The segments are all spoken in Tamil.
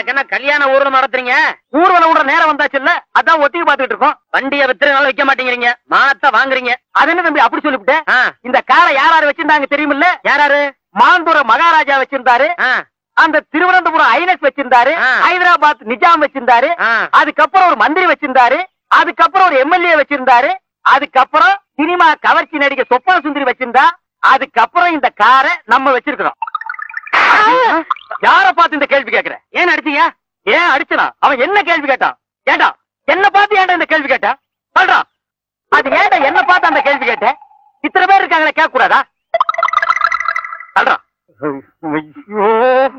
எனக்கு என்ன கல்யாண ஊர்வலம் நடத்துறீங்க ஊர்வலம் விடுற நேரம் வந்தாச்சு இல்ல அதான் ஒத்திகை பாத்துக்கிட்டு இருக்கோம் வண்டியை வித்துறதுனால விக்க மாட்டேங்கிறீங்க மாத்த வாங்குறீங்க அது என்ன தம்பி அப்படி சொல்லிவிட்டேன் ஆ, இந்த காரை யார் யார் வச்சிருந்தாங்க தெரியுமில்ல யாராரு மாந்தூர மகாராஜா வச்சிருந்தாரு ஆ, அந்த திருவனந்தபுரம் ஐனஸ் வச்சிருந்தாரு ஆ. ஹைதராபாத் நிஜாம் வச்சிருந்தாரு ஆ. அதுக்கப்புறம் ஒரு மந்திரி வச்சிருந்தாரு அதுக்கப்புறம் ஒரு எம்எல்ஏ வச்சிருந்தாரு அதுக்கப்புறம் சினிமா கவர்ச்சி நடிகை சொப்பன சுந்தரி வச்சிருந்தா அதுக்கப்புறம் இந்த காரை நம்ம வச்சிருக்கிறோம் யார பார்த்து இந்த கேள்வி கேக்குற ஏன் அடிச்சீங்க ஏன் அடிச்சனா அவன் என்ன கேள்வி கேட்டான் ஏண்டா என்ன பார்த்து ஏன்டா இந்த கேள்வி கேட்டா சொல்றான் அது ஏன்டா என்ன பார்த்து அந்த கேள்வி கேட்ட இத்தனை பேர் இருக்காங்களே கேட்க கூடாதா சொல்றான் ஐயோ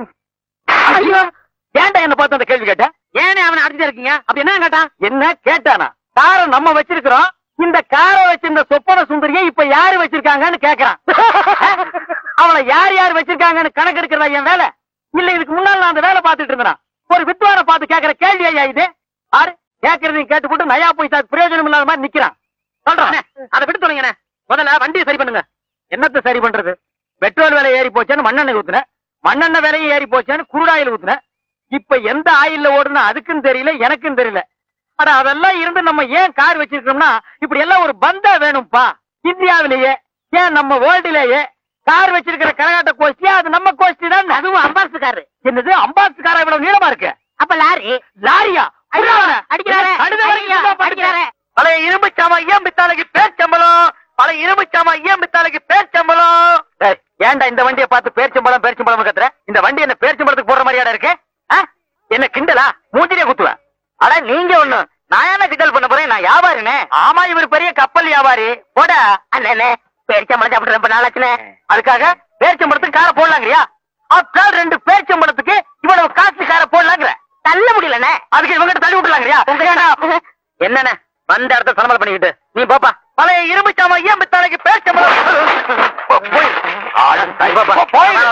ஐயோ ஏன்டா என்ன பார்த்து அந்த கேள்வி கேட்ட ஏனே அவனை அடிச்சுட்டு இருக்கீங்க அப்படி என்ன கேட்டான் என்ன கேட்டானா காரை நம்ம வச்சிருக்கிறோம் இந்த காரை வச்சிருந்த சொப்பன சுந்தரியை இப்ப யாரு வச்சிருக்காங்கன்னு கேக்குறான் அவளை யார் யார் வச்சிருக்காங்கன்னு கணக்கு எடுக்கிறதா என் வேலை இல்ல இதுக்கு முன்னால நான் அந்த வேலை பார்த்துட்டு இருந்தேன் ஒரு வித்வான பார்த்து கேக்குற கேள்வி ஐயா இது ஆறு கேக்குறதையும் கேட்டுக்கிட்டு நயா பைசா பிரயோஜனம் இல்லாத மாதிரி நிக்கிறான் சொல்றான் அதை விட்டு தொடங்கின முதல்ல வண்டியை சரி பண்ணுங்க என்னத்தை சரி பண்றது பெட்ரோல் விலை ஏறி போச்சேன்னு மண்ணெண்ணெய் ஊத்துன மண்ணெண்ணெய் விலையும் ஏறி போச்சேன்னு குருடாயில் ஊத்துன இப்ப எந்த ஆயில்ல ஓடுனா அதுக்கும் தெரியல எனக்கும் தெரியல அட அதெல்லாம் இருந்து நம்ம ஏன் கார் வச்சிருக்கோம்னா இப்படி எல்லாம் ஒரு பந்தா வேணும்பா இந்தியாவிலேயே ஏன் நம்ம வேர்ல்டுலேயே கார் வச்சிருக்கிற கரகாட்ட கோஷ்டி அது நம்ம கோஷ்டி தான் அதுவும் அம்பாசு காரு என்னது அம்பாசு காரா இவ்வளவு நீளமா இருக்கு அப்ப லாரி லாரியா அடிக்கிறாரே, அடிக்கிறாரே, கழுதை வரைக்கும் அடிக்கிறாரே, சும்மா அடிக்கிறாரே. பாத்துக்க. பழைய இரும்பு சாமா ஏன் பித்தாளைக்கு பேர்ச்சம்பளம் பழைய இரும்பு சாமா ஏன் பித்தாளைக்கு பேர்ச்சம்பளம் டேய், ஏன்டா இந்த வண்டியை பார்த்து பேர்ச்சம்பளம் பேர்ச்சம்பளம் கத்துற இந்த வண்டி என்ன பேர்ச்சம்பளத்துக்கு போடுற மாதிரியாடா இருக்கு ஆ? என்ன கிண்டலா மூஞ்சிலே குத்துவேன் அட நீங்க ஒண்ணு நான் என்ன கிண்டல் பண்ண போறேன் நான் வியாபாரினே ஆமா இவர் பெரிய கப்பல் வியாபாரி போட அண்ணே பேரிச்சம்பளம் சாப்பிட்டு ரொம்ப நாளாச்சுனே அதுக்காக பேரிச்சம்பளத்துக்கு காரை போடலாங்கறியா அப்ப ரெண்டு பேரிச்சம்பளத்துக்கு இவ்வளவு காசு காரை போடலாங்கிற தள்ள முடியலண்ணே அதுக்கு இவங்கிட்ட தள்ளி விட்டுலாங்கறியா என்னண்ணே வந்த இடத்துல சலமலை பண்ணிக்கிட்டு நீ போப்பா பழைய இரும்பு சாமா ஏன் பித்தாளைக்கு பேரிச்சம்பளம் போய் ஆளு தாய் பாப்பா. போய்